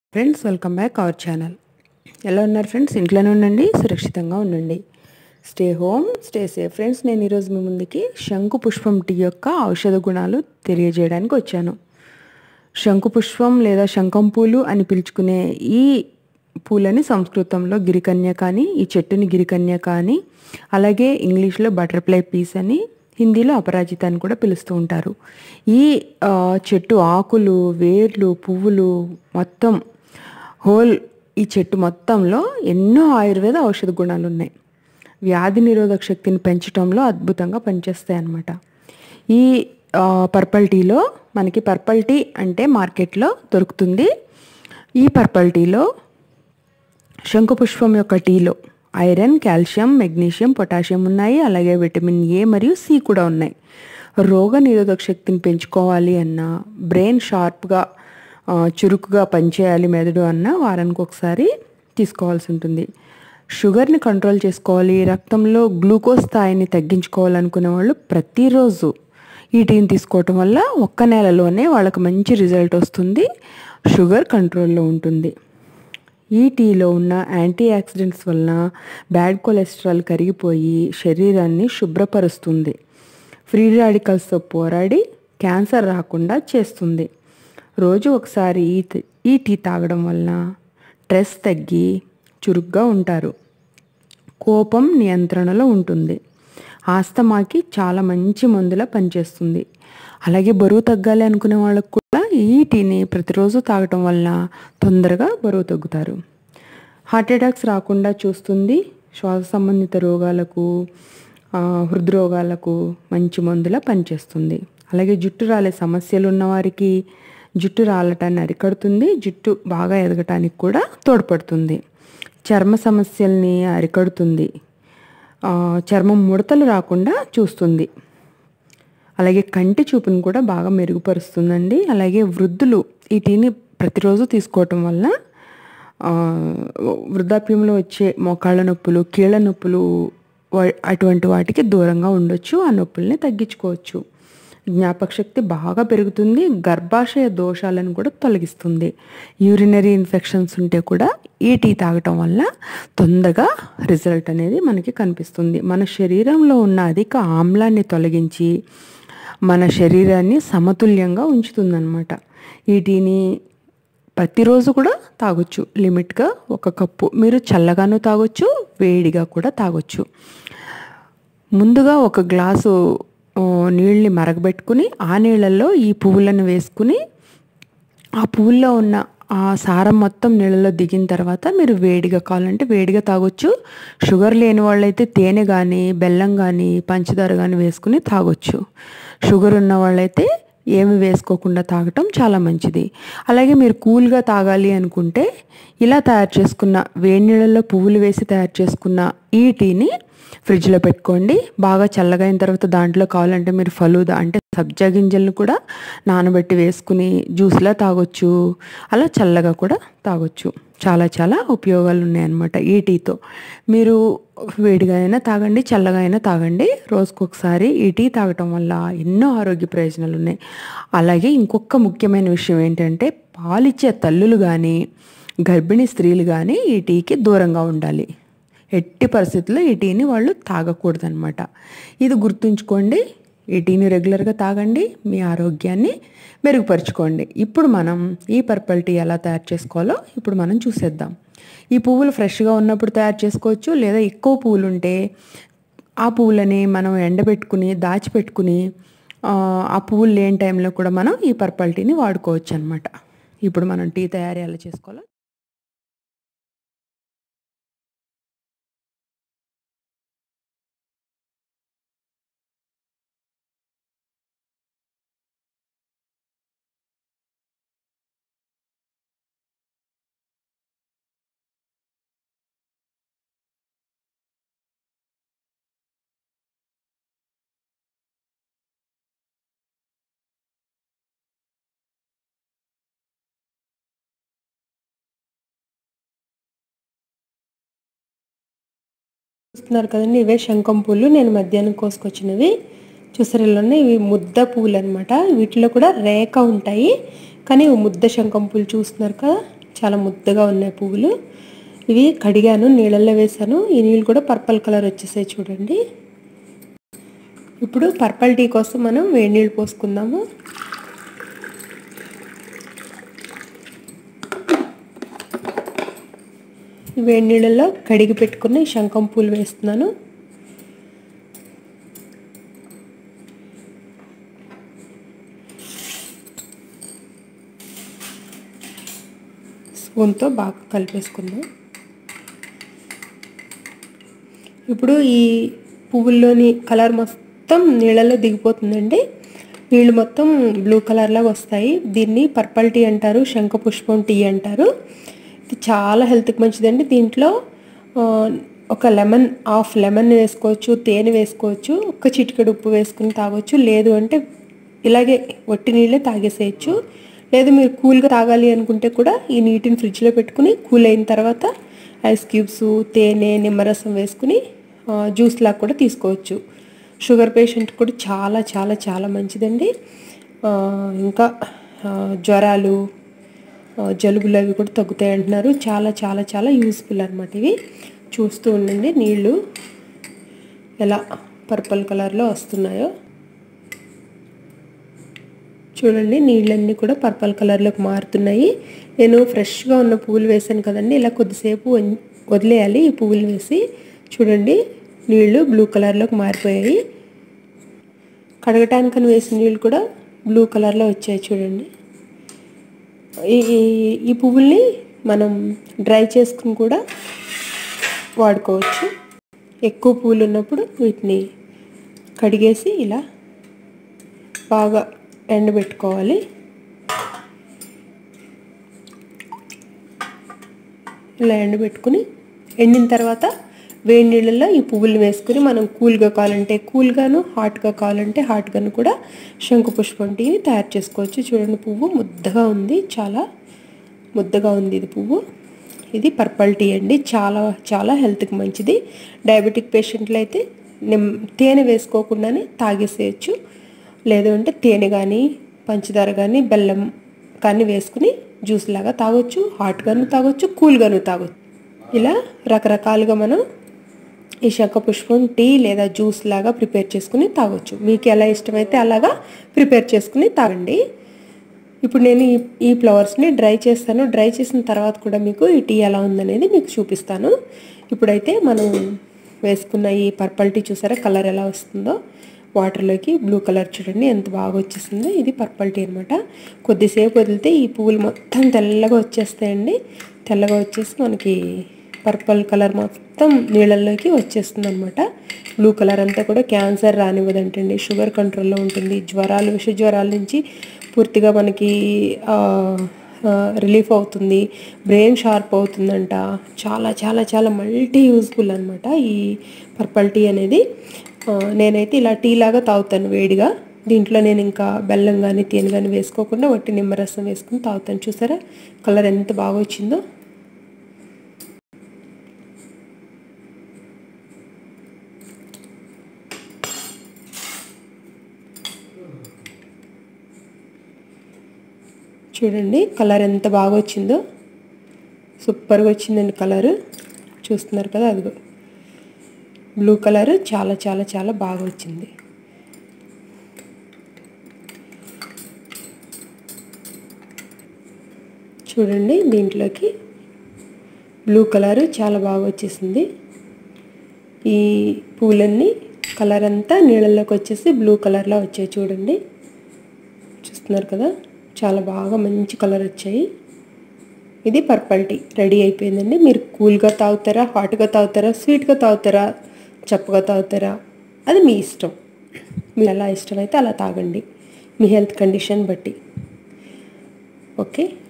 friends welcome back our channel ఎలా ఉన్నారు friends ఇంట్లోనే ఉండండి సురక్షితంగా ఉండండి stay home stay safe friends నేను ఈరోజు మీ ముందుకి శంకు పుష్పం టీ యొక్క ఔషధ గుణాలు తెలియజేయడానికి వచ్చాను శంకు పుష్పం లేదా శంఖం పూలు అని పిలుచుకునే ఈ పూలని సంస్కృతంలో గిరికన్య కానీ ఈ చెట్టుని గిరికన్య కానీ అలాగే ఇంగ్లీష్లో బటర్ఫ్లై పీస్ అని హిందీలో అపరాజిత అని కూడా పిలుస్తూ ఉంటారు ఈ ఆ, చెట్టు ఆకులు వేర్లు పువ్వులు మొత్తం హోల్ ఈ చెట్టు మొత్తంలో ఎన్నో ఆయుర్వేద ఔషధ గుణాలు ఉన్నాయి వ్యాధి నిరోధక శక్తిని పెంచడంలో అద్భుతంగా పనిచేస్తాయి అన్నమాట ఈ ఆ, పర్పల్ టీలో మనకి పర్పల్ టీ అంటే మార్కెట్లో దొరుకుతుంది ఈ పర్పల్ టీలో శంకుపుష్పం యొక్క టీలో ఐరన్ కాల్షియం మెగ్నీషియం పొటాషియం ఉన్నాయి అలాగే విటమిన్ ఏ మరియు సి కూడా ఉన్నాయి రోగ నిరోధక శక్తిని పెంచుకోవాలి అన్నా బ్రెయిన్ షార్ప్గా ఆ, చురుకుగా పనిచేయాలి మెదడు అన్న వారానికి ఒకసారి తీసుకోవాల్సి ఉంటుంది షుగర్ని కంట్రోల్ చేసుకోవాలి రక్తంలో గ్లూకోజ్ స్థాయిని తగ్గించుకోవాలనుకునే వాళ్ళు ప్రతిరోజు ఈ టీని తీసుకోవటం వల్ల ఒక్క నెలలోనే వాళ్ళకి మంచి రిజల్ట్ వస్తుంది షుగర్ కంట్రోల్లో ఉంటుంది ఈ టీలో ఉన్న యాంటీ ఆక్సిడెంట్స్ వలన బ్యాడ్ కొలెస్ట్రాల్ కరిగిపోయి శరీరాన్ని శుభ్రపరుస్తుంది ఫ్రీ రాడికల్స్తో పోరాడి క్యాన్సర్ రాకుండా చేస్తుంది రోజు ఒకసారి ఈ టీ- ఈ టీ తాగడం వలన స్ట్రెస్ తగ్గి చురుగ్గా ఉంటారు కోపం నియంత్రణలో ఉంటుంది ఆస్తమాకి చాలా మంచి మందులా పనిచేస్తుంది అలాగే బరువు తగ్గాలి అనుకునే వాళ్ళకు కూడా ఈ టీని ప్రతిరోజు తాగటం వల్ల తొందరగా బరువు తగ్గుతారు హార్ట్ అటాక్స్ రాకుండా చూస్తుంది శ్వాస సంబంధిత రోగాలకు ఆ, హృద్రోగాలకు మంచి మందులా పనిచేస్తుంది అలాగే జుట్టు రాలే సమస్యలు ఉన్నవారికి జుట్టు రాలటాన్ని అరికడుతుంది జుట్టు బాగా ఎదగటానికి కూడా తోడ్పడుతుంది చర్మ సమస్యల్ని అరికడుతుంది ఆ, చర్మం ముడతలు రాకుండా చూస్తుంది అలాగే కంటి చూపును కూడా బాగా మెరుగుపరుస్తుందండి అలాగే వృద్ధులు ఈ టీని ప్రతిరోజు తీసుకోవటం వల్ల ఆ, వృద్ధాప్యంలో వచ్చే మోకాళ్ళ నొప్పులు కీళ్ళ నొప్పులు వా- అటువంటి వాటికి దూరంగా ఉండొచ్చు ఆ నొప్పుల్ని తగ్గించుకోవచ్చు జ్ఞాపక శక్తి బాగా పెరుగుతుంది గర్భాశయ దోషాలను కూడా తొలగిస్తుంది యూరినరీ ఇన్ఫెక్షన్స్ ఉంటే కూడా ఈ టీ తాగటం వల్ల తొందరగా రిజల్ట్ అనేది మనకి కనిపిస్తుంది మన శరీరంలో ఉన్న అధిక ఆమ్లాన్ని తొలగించి మన శరీరాన్ని సమతుల్యంగా ఉంచుతుందన్నమాట ఈ టీని ప్రతిరోజు కూడా తాగొచ్చు లిమిట్గా ఒక కప్పు మీరు చల్లగాను తాగొచ్చు వేడిగా కూడా తాగొచ్చు ముందుగా ఒక గ్లాసు ఆ, నీళ్ళని మరగబెట్టుకుని ఆ నీళ్ళల్లో ఈ పువ్వులను వేసుకుని ఆ పువ్వుల్లో ఉన్న ఆ సారం మొత్తం నీళ్ళలో దిగిన తర్వాత మీరు వేడిగా కావాలంటే వేడిగా తాగొచ్చు షుగర్ లేని వాళ్ళైతే తేనె కానీ బెల్లం కానీ పంచదార కానీ వేసుకుని తాగొచ్చు షుగర్ ఉన్న వాళ్ళైతే ఏమి వేసుకోకుండా తాగటం చాలా మంచిది అలాగే మీరు కూల్గా తాగాలి అనుకుంటే ఇలా తయారు చేసుకున్న వేడి నీళ్ళల్లో పువ్వులు వేసి తయారు చేసుకున్న ఈ టీని ఫ్రిడ్జ్లో పెట్టుకోండి బాగా చల్లగా అయిన తర్వాత దాంట్లో కావాలంటే మీరు ఫలూదా అంటే సబ్జా గింజలను కూడా నానబెట్టి వేసుకుని జ్యూస్లా తాగొచ్చు అలా చల్లగా కూడా తాగొచ్చు చాలా చాలా ఉపయోగాలు ఉన్నాయన్నమాట ఈ టీతో మీరు వేడిగా అయినా తాగండి చల్లగా అయినా తాగండి రోజుకొకసారి ఈ టీ తాగటం వల్ల ఎన్నో ఆరోగ్య ప్రయోజనాలు ఉన్నాయి అలాగే ఇంకొక ముఖ్యమైన విషయం ఏంటంటే పాలిచ్చే తల్లులు కానీ గర్భిణీ స్త్రీలు కానీ ఈ టీకి దూరంగా ఉండాలి ఎట్టి పరిస్థితుల్లో ఈ టీని వాళ్ళు తాగకూడదనమాట ఇది గుర్తుంచుకోండి ఈ టీని రెగ్యులర్గా తాగండి మీ ఆరోగ్యాన్ని మెరుగుపరుచుకోండి ఇప్పుడు మనం ఈ పర్పల్ టీ ఎలా తయారు చేసుకోవాలో ఇప్పుడు మనం చూసేద్దాం ఈ పువ్వులు ఫ్రెష్గా ఉన్నప్పుడు తయారు చేసుకోవచ్చు లేదా ఎక్కువ పువ్వులు ఉంటే ఆ పువ్వులని మనం ఎండబెట్టుకుని దాచిపెట్టుకుని ఆ, ఆ పువ్వులు లేని టైంలో కూడా మనం ఈ పర్పల్ టీని వాడుకోవచ్చు అనమాట ఇప్పుడు మనం టీ తయారీ ఎలా చేసుకోవాలో చూస్తున్నారు కదండి ఇవే శంఖం పూలు నేను మధ్యాహ్నం కోసుకొచ్చినవి చూసారు ఇలా ఉన్నాయి ఇవి ముద్ద పూలు అనమాట వీటిలో కూడా రేఖ ఉంటాయి కానీ ఇవి ముద్ద శంఖం పూలు చూస్తున్నారు కదా చాలా ముద్దగా ఉన్నాయి పువ్వులు ఇవి కడిగాను నీళ్ళల్లో వేసాను ఈ నీళ్ళు కూడా పర్పల్ కలర్ వచ్చేసాయి చూడండి ఇప్పుడు పర్పల్ టీ కోసం మనం వేడి నీళ్ళు పోసుకుందాము వేడి నీళ్ళల్లో కడిగి పెట్టుకుని శంఖం పూలు వేస్తున్నాను స్పూన్తో బాగా కలిపేసుకుందాం ఇప్పుడు ఈ పువ్వుల్లోని కలర్ మొత్తం నీళ్ళలో దిగిపోతుందండి నీళ్ళు మొత్తం బ్లూ కలర్ లాగా వస్తాయి దీన్ని పర్పల్ టీ అంటారు శంఖ పుష్పం టీ అంటారు ఇది చాలా హెల్త్కి మంచిదండి దీంట్లో ఆ, ఒక లెమన్ హాఫ్ లెమన్ వేసుకోవచ్చు తేనె వేసుకోవచ్చు ఒక చిటికెడు ఉప్పు వేసుకుని తాగొచ్చు లేదు అంటే ఇలాగే వట్టి నీళ్ళే తాగేసేయచ్చు లేదు మీరు కూల్గా తాగాలి అనుకుంటే కూడా ఈ నీటిని ఫ్రిడ్జ్లో పెట్టుకుని కూల్ అయిన తర్వాత ఐస్ క్యూబ్స్ తేనె నిమ్మరసం వేసుకుని ఆ, జ్యూస్ లాగా కూడా తీసుకోవచ్చు షుగర్ పేషెంట్ కూడా చాలా చాలా చాలా మంచిదండి ఆ, ఇంకా ఆ, జ్వరాలు ఆ, జలుబులు అవి కూడా తగ్గుతాయి అంటున్నారు చాలా చాలా చాలా యూస్ఫుల్ అనమాట ఇవి చూస్తూ ఉండండి నీళ్ళు ఎలా పర్పుల్ కలర్లో వస్తున్నాయో చూడండి నీళ్ళన్నీ కూడా పర్పల్ కలర్లోకి మారుతున్నాయి నేను ఫ్రెష్గా ఉన్న పువ్వులు వేసాను కదండి ఇలా కొద్దిసేపు వన్- వదిలేయాలి ఈ పువ్వులు వేసి చూడండి నీళ్లు బ్లూ కలర్లోకి మారిపోయాయి కడగటానికని వేసిన నీళ్ళు కూడా బ్లూ కలర్లో వచ్చాయి చూడండి ఈ ఈ- ఈ పువ్వుల్ని మనం డ్రై చేసుకుని కూడా వాడుకోవచ్చు ఎక్కువ పూలు ఉన్నప్పుడు వీటిని కడిగేసి ఇలా బాగా ఎండబెట్టుకోవాలి ఇలా ఎండబెట్టుకుని ఎండిన తర్వాత వేడి నీళ్ళల్లో ఈ పువ్వులు వేసుకుని మనం కూల్గా కావాలంటే కూల్గాను హాట్గా కావాలంటే హాట్గాను కూడా శంకు పుష్పం టీని తయారు చేసుకోవచ్చు చూడండి పువ్వు ముద్దగా ఉంది చాలా ముద్దగా ఉంది ఇది పువ్వు ఇది పర్పల్ టీ అండి చాలా చాలా హెల్త్కి మంచిది డయాబెటిక్ పేషెంట్లు అయితే నిమ్ తేనె వేసుకోకుండానే తాగేసేయచ్చు లేదు అంటే తేనె కానీ పంచదార కానీ బెల్లం కానీ వేసుకుని జ్యూస్ లాగా తాగొచ్చు హాట్గాను తాగొచ్చు కూల్గాను తాగొచ్చు ఇలా రకరకాలుగా మనం ఈ శంఖ పుష్పం టీ లేదా జ్యూస్ లాగా ప్రిపేర్ చేసుకుని తాగొచ్చు మీకు ఎలా ఇష్టమైతే అలాగా ప్రిపేర్ చేసుకుని తాగండి ఇప్పుడు నేను ఈ ఈ ఫ్లవర్స్ని డ్రై చేస్తాను డ్రై చేసిన తర్వాత కూడా మీకు ఈ టీ ఎలా ఉందనేది మీకు చూపిస్తాను ఇప్పుడైతే మనం వేసుకున్న ఈ పర్పల్ టీ చూసారా కలర్ ఎలా వస్తుందో వాటర్లోకి బ్లూ కలర్ చూడండి ఎంత బాగా వచ్చేసిందో ఇది పర్పల్ టీ అనమాట కొద్దిసేపు వదిలితే ఈ పువ్వులు మొత్తం తెల్లగా వచ్చేస్తాయండి తెల్లగా వచ్చేసి మనకి పర్పల్ కలర్ మొత్తం నీళ్ళల్లోకి వచ్చేస్తుంది అనమాట బ్లూ కలర్ అంతా కూడా క్యాన్సర్ రానివ్వదంటండి షుగర్ కంట్రోల్లో ఉంటుంది జ్వరాలు విష జ్వరాల నుంచి పూర్తిగా మనకి ఆ, ఆ, రిలీఫ్ అవుతుంది బ్రెయిన్ షార్ప్ అవుతుందంట చాలా చాలా చాలా మల్టీ యూస్ఫుల్ అనమాట ఈ పర్పల్ టీ అనేది ఆ, నేనైతే ఇలా టీ లాగా తాగుతాను వేడిగా దీంట్లో నేను ఇంకా బెల్లం కానీ తేనె కానీ వేసుకోకుండా వట్టి నిమ్మరసం వేసుకుని తాగుతాను చూసారా కలర్ ఎంత బాగా వచ్చిందో చూడండి కలర్ ఎంత బాగా వచ్చిందో సూపర్గా వచ్చిందండి కలర్ చూస్తున్నారు కదా అదిగో బ్లూ కలర్ చాలా చాలా చాలా బాగా వచ్చింది చూడండి దీంట్లోకి బ్లూ కలర్ చాలా బాగా వచ్చేసింది ఈ పూలన్నీ కలర్ అంతా నీళ్ళల్లోకి వచ్చేసి బ్లూ కలర్లో వచ్చాయి చూడండి చూస్తున్నారు కదా చాలా బాగా మంచి కలర్ వచ్చాయి ఇది పర్పల్ టీ రెడీ అయిపోయిందండి మీరు కూల్గా తాగుతారా హాట్గా తాగుతారా స్వీట్గా తాగుతారా చప్పగా తాగుతారా అది మీ ఇష్టం మీరు ఎలా ఇష్టమైతే అలా తాగండి మీ హెల్త్ కండిషన్ బట్టి ఓకే